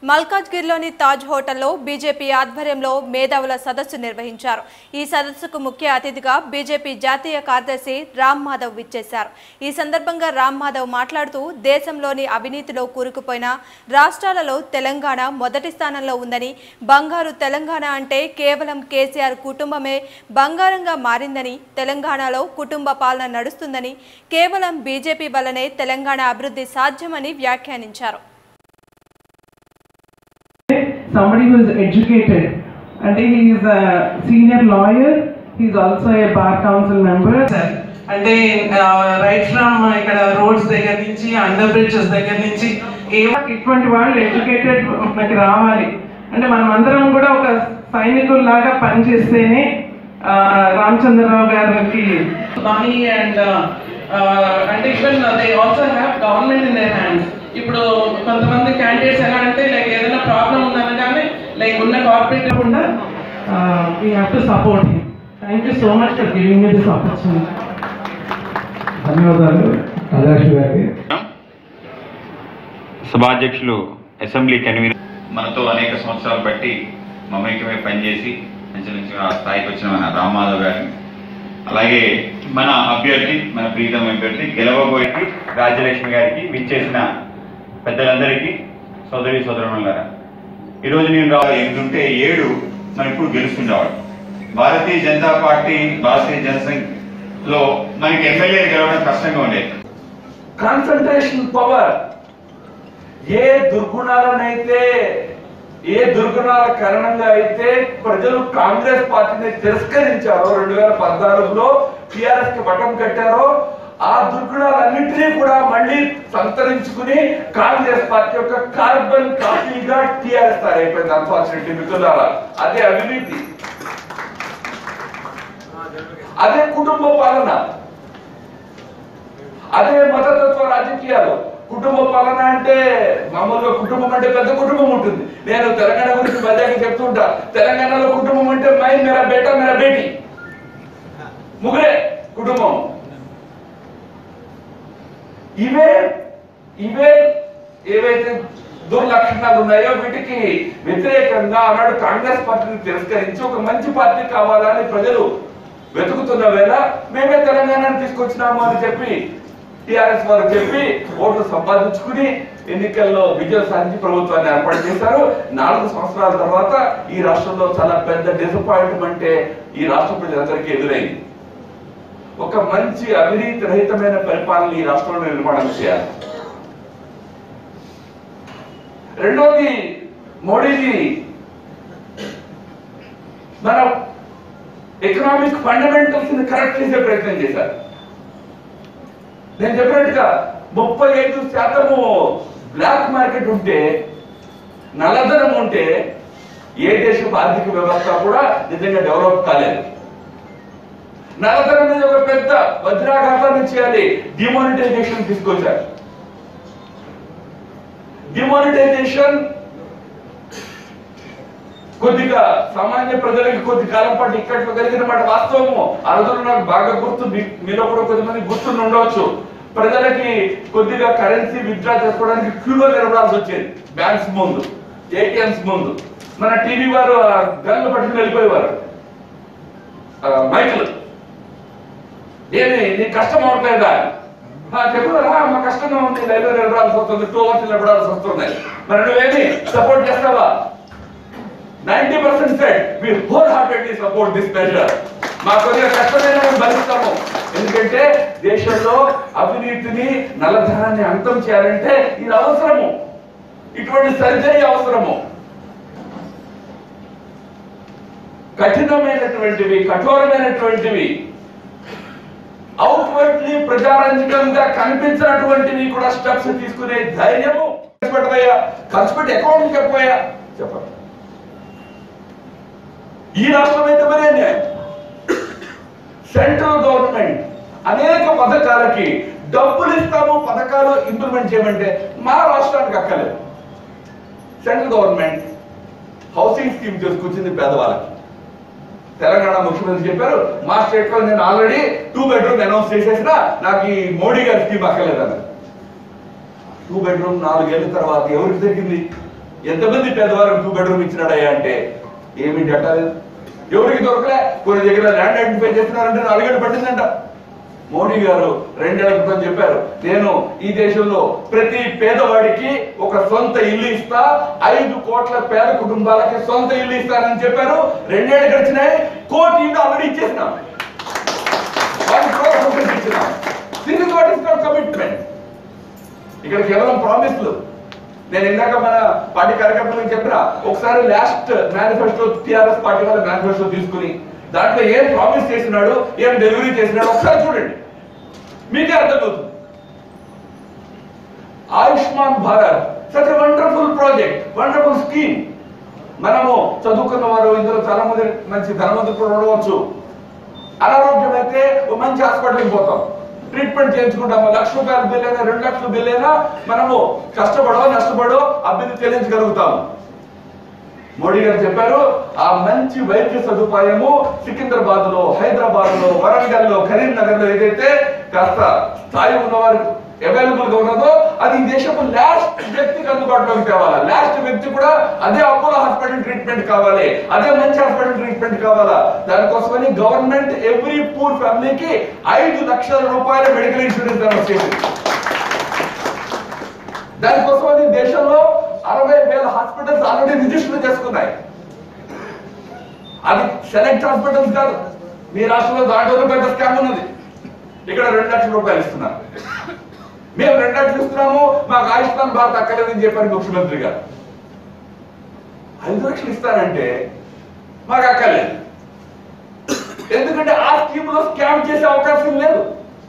మల్కాజ్గిరిలోని తాజ్ హోటల్లో బీజేపీ ఆధ్వర్యంలో మేధావుల సదస్సు నిర్వహించారు ఈ సదస్సుకు ముఖ్య అతిథిగా బీజేపీ జాతీయ కార్యదర్శి రామ్ మాధవ్ విచ్చేశారు ఈ సందర్భంగా రామ్ మాధవ్ మాట్లాడుతూ దేశంలోని అవినీతిలో కూరుకుపోయిన రాష్ట్రాలలో తెలంగాణ మొదటి స్థానంలో ఉందని బంగారు తెలంగాణ అంటే కేవలం కేసీఆర్ కుటుంబమే బంగారంగా మారిందని తెలంగాణలో కుటుంబ పాలన నడుస్తుందని కేవలం బీజేపీ వల్లనే తెలంగాణ అభివృద్ధి సాధ్యమని వ్యాఖ్యానించారు somebody who is educated and he is a senior lawyer he is also a bar council member అంటే రైట్ ఫ్రమ్ ఇక్కడ రోడ్స్ దగ్గర నుంచి అండర్ బ్రిడ్జెస్ దగ్గర నుంచి ఏమో ఇటువంటి వాళ్ళు ఎడ్యుకేటెడ్ మనకి రావాలి అంటే మనం అందరం కూడా ఒక సైనికుల్లాగా పనిచేస్తేనే ఆ, రామచంద్రరావు గారికి మనీ అండ్ అంటే even they also have government in their hands ఇప్పుడు కొంతమంది క్యాండిడేట్స్ ఎలా అంటే లైక్ ఏదైనా ప్రాబ్లం ఉందనగానే లైక్ ఉన్న కార్పొరేట్ కూడా we have to support thank you so much for giving me this opportunity ధన్యవాదాలు రాజలక్ష్మి గారికి సభాధ్యక్షులు అసెంబ్లీ కన్వీనర్ మనతో అనేక సంవత్సరాలు బట్టి మమైకమై పనిచేసి మంచి నుంచి ఆ స్థాయికి వచ్చిన మన రామ్మాధవ్ గారిని అలాగే మన అభ్యర్థి మన ప్రీతం అభ్యర్థి గెలవబోయేటి రాజ్యలక్ష్మి గారికి విచ్చేసిన పెద్దలందరికీ సోదరి సోదరులారా ఈరోజు నేను రా ఎనిమిది ఏడు మనం ఇప్పుడు గెలుస్తుండేవాడు భారతీయ జనతా పార్టీ భారతీయ జనసంఘ్ లో మనకి ఎమ్మెల్యే గెలవడం కష్టంగా ఉండేది కాన్సన్ట్రేషన్ పవర్ ఏ దుర్గుణాలనైతే ఏ దుర్గుణాల కారణంగా అయితే ప్రజలు కాంగ్రెస్ పార్టీని తిరస్కరించారో రెండు వేల పద్నాలుగులో టిఆర్ఎస్ కి బటం కట్టారో ఆ దుర్గుణాలన్నింటినీ కూడా మళ్ళీ సంతరించుకుని కాంగ్రెస్ పార్టీ యొక్క కార్బన్ కాపీగా టిఆర్ఎస్ తయారైపోయింది అన్ఫార్చునేట్లీ మిత్రులారా అదే అవినీతి అదే కుటుంబ పాలన అదే మతతత్వ రాజకీయాలు కుటుంబ పాలన అంటే మామూలుగా కుటుంబం అంటే పెద్ద కుటుంబం ఉంటుంది నేను తెలంగాణ గురించి మజాగా చెప్తుంటా తెలంగాణలో కుటుంబం అంటే మై మేరా బేటా మేరా బేటీ ముగ్గురే కుటుంబం ఇవే ఇవే ఏవైతే దుర్లక్షణాలు ఉన్నాయో వీటికి వ్యతిరేకంగా ఆనాడు కాంగ్రెస్ పార్టీని తిరస్కరించి ఒక మంచి పార్టీ కావాలని ప్రజలు వెతుకుతున్న వేళ మేమే తెలంగాణను తీసుకొచ్చినాము అని చెప్పి టిఆర్ఎస్ వారు చెప్పి ఓట్లు సంపాదించుకుని ఎన్నికల్లో విజయం సాధించి ప్రభుత్వాన్ని ఏర్పాటు చేశారు నాలుగు సంవత్సరాల తర్వాత ఈ రాష్ట్రంలో చాలా పెద్ద డిసప్పాయింట్మెంట్ ఈ రాష్ట్ర ప్రజలందరికీ ఎదురైంది ఒక మంచి అవినీతి రహితమైన పరిపాలన ఈ రాష్ట్రంలో నిర్మాణం చేయాలి రెండోది మోడీజీ మన ఎకనామిక్ ఫండమెంటల్స్ ని కరెక్ట్ చేసే ప్రయత్నం చేశారు నేను చెప్పినట్టుగా ముప్పై ఐదు శాతము బ్లాక్ మార్కెట్ ఉంటే నల్లధనం ఉంటే ఏ దేశపు ఆర్థిక వ్యవస్థ కూడా నిజంగా డెవలప్ కాలేదు నల్లధనం మీద ఒక పెద్ద వజ్రాఘాతాన్ని చేయాలి డిమానిటైజేషన్ తీసుకొచ్చారు డిమానిటైజేషన్ కొద్దిగా సామాన్య ప్రజలకి కొద్ది కాలం పాటు ఇక్కట్లో కలిగిన మాట వాస్తవము ఆ రోజుల్లో నాకు బాగా గుర్తు మీ- మీలో కూడా కొద్దిమంది గుర్తుండి ఉండవచ్చు ప్రజలకి కొద్దిగా కరెన్సీ విత్డ్రా చేసుకోవడానికి క్యూలో నిలబడాల్సి వచ్చేది బ్యాంక్స్ ముందు ఏటీఎంస్ ముందు మన టీవీ వారు ఆ గన్లు పట్టుకుని వెళ్ళిపోయేవారు ఆ, మైకులు ఏమి నీ కష్టం అవట్లేదా ఆ, చెప్పు రా మా కష్టంగా ఉంది రైల్వే నిలబడాల్సి వస్తుంది టూ అవర్స్ నిలబడాల్సి వస్తుంది మరి నువ్వేమి సపోర్ట్ చేస్తావా ninety percent set we wholeheartedly support this measure మా కొద్దిగా కష్టమైన మేము భరిస్తాము ఎందుకంటే దేశంలో అవినీతిని నల్లధనాన్ని అంతం చేయాలంటే ఇది అవసరము ఇటువంటి సర్జరీ అవసరము కఠినమైనటువంటివి కఠోరమైనటువంటివి అవుట్వర్డ్లీ ప్రజారంజకంగా కనిపించినటువంటివి కూడా స్టెప్స్ తీసుకునే ధైర్యము ఖర్చు పెట్టదయ్యా ఖర్చు పెట్టి అకౌంట్ చెప్పబోయా చెప్పండి ఈ రాష్ట్రం అయితే మరే అన్యాయం సెంట్రల్ గవర్నమెంట్ అనేక పథకాలకి డబ్బులు ఇస్తాము పథకాలు ఇంప్లిమెంట్ చేయమంటే మా రాష్ట్రానికి అక్కలేదు సెంట్రల్ గవర్నమెంట్ హౌసింగ్ స్కీమ్ తీసుకొచ్చింది పేదవాళ్ళకి తెలంగాణ ముఖ్యమంత్రి చెప్పారు మా స్టేట్ లో నేను ఆల్రెడీ టూ బెడ్రూమ్ అనౌన్స్ చేసేసిన నాకు ఈ మోడీ గారి స్కీమ్ అక్కర్లేదన్నారు టూ బెడ్రూమ్ నాలుగేళ్ల తర్వాత ఎవరికి దొరికింది ఎంతమంది పేదవారికి టూ బెడ్రూమ్ ఇచ్చినాడయ్యా అంటే ఏమి డేటా లేదు ఎవరికి దొరకలే కొన్ని దగ్గర ల్యాండ్ ఐడెంటిఫై చేస్తున్నారంటే నాలుగేళ్ళు పట్టిందంట మోడీ గారు రెండేళ్ల క్రితం చెప్పారు నేను ఈ దేశంలో ప్రతి పేదవాడికి ఒక సొంత ఇల్లు ఇస్తా ఐదు కోట్ల పేద కుటుంబాలకి సొంత ఇల్లు ఇస్తానని చెప్పారు రెండేళ్ళు గడిచినాయి కోటి ఇల్లు ఆల్రెడీ ఇచ్చేసినాం వన్ క్రోర్ రూపీస్ ఇచ్చినాం this is what is called commitment ఇక్కడ కేవలం ప్రామిస్లు నేను ఇందాక మన పార్టీ కార్యకర్తలకు చెప్పిన ఒకసారి లాస్ట్ మేనిఫెస్టో టిఆర్ఎస్ పార్టీ వాళ్ళ మేనిఫెస్టో తీసుకుని దాంట్లో ఏం ప్రామిస్ చేసినాడు ఏం డెలివరీ చేసినాడు ఒకసారి చూడండి మీకే అర్థమవుతుంది Ayushman Bharat such wonderful project wonderful scheme మనము చదువుకున్న వారు ఇందులో చాలా మంది మంచి ధనవంతులు కూడా ఉండవచ్చు అనారోగ్యం అయితే ఓ మంచి హాస్పిటల్కి పోతాం ట్రీట్మెంట్ చేయించుకుంటాము లక్ష రూపాయల బిల్ అయినా రెండు లక్షల బిల్ అయినా మనము కష్టపడో నష్టపడో ఆ బిల్లు చెల్లించగలుగుతాము మోడీ గారు చెప్పారు ఆ మంచి వైద్య సదుపాయము సికింద్రాబాద్ లో హైదరాబాద్ లో వరంగల్ లో కరీంనగర్ లో ఏదైతే కాస్త స్థాయి ఉన్నవారు అవైలబుల్ గా ఉన్నదో అది ఈ దేశపు లాస్ట్ వ్యక్తికి అందుబాటులోకి తేవాలా లాస్ట్ వ్యక్తి కూడా అదే అపోలో హాస్పిటల్ ట్రీట్మెంట్ కావాలి అదే మంచి హాస్పిటల్ ట్రీట్మెంట్ కావాలా దానికోసమని గవర్నమెంట్ ఎవ్రీ పూర్ ఫ్యామిలీకి ఐదు లక్షల రూపాయల మెడికల్ ఇన్సూరెన్స్ అనౌన్స్ చేసింది దానికోసమని దేశంలో అరవై వేల హాస్పిటల్స్ ఆల్రెడీ రిజిస్టర్ చేసుకున్నాయి అది సెలెక్ట్ హాస్పిటల్స్ కాదు మీ రాష్ట్రంలో దాంట్లో పెద్ద స్కామ్ ఉన్నది ఇక్కడ రెండు లక్షల రూపాయలు ఇస్తున్నారు మేము రెండు లక్షలు ఇస్తున్నాము మాకు ఆయుష్మాన్ భారత్ అక్కర్లేదని చెప్పారు ముఖ్యమంత్రి గారు ఐదు లక్షలు ఇస్తారంటే మాకు అక్కర్లేదు ఎందుకంటే ఆ స్కీమ్ లో స్కామ్ చేసే అవకాశం లేదు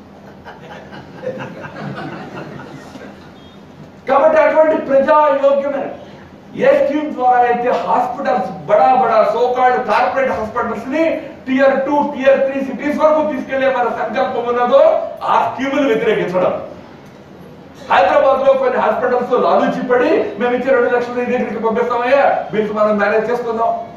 కాబట్టి అటువంటి ప్రజా యోగ్యమైన ఏ స్కీమ్ ద్వారా అయితే హాస్పిటల్స్ బడా బడా సోకాల్డ్ కార్పొరేట్ హాస్పిటల్స్ ని tier two tier three cities వరకు తీసుకెళ్లే మన సంకల్పం ఉన్నదో ఆ స్కీములు వ్యతిరేకించడం హైదరాబాద్ లో కొన్ని హాస్పిటల్స్ లాలూచి పడి మేము ఇచ్చే రెండు లక్షలు ఈ దగ్గరికి పంపిస్తామయ్యా బిల్స్ మనం మేనేజ్ చేసుకుందాం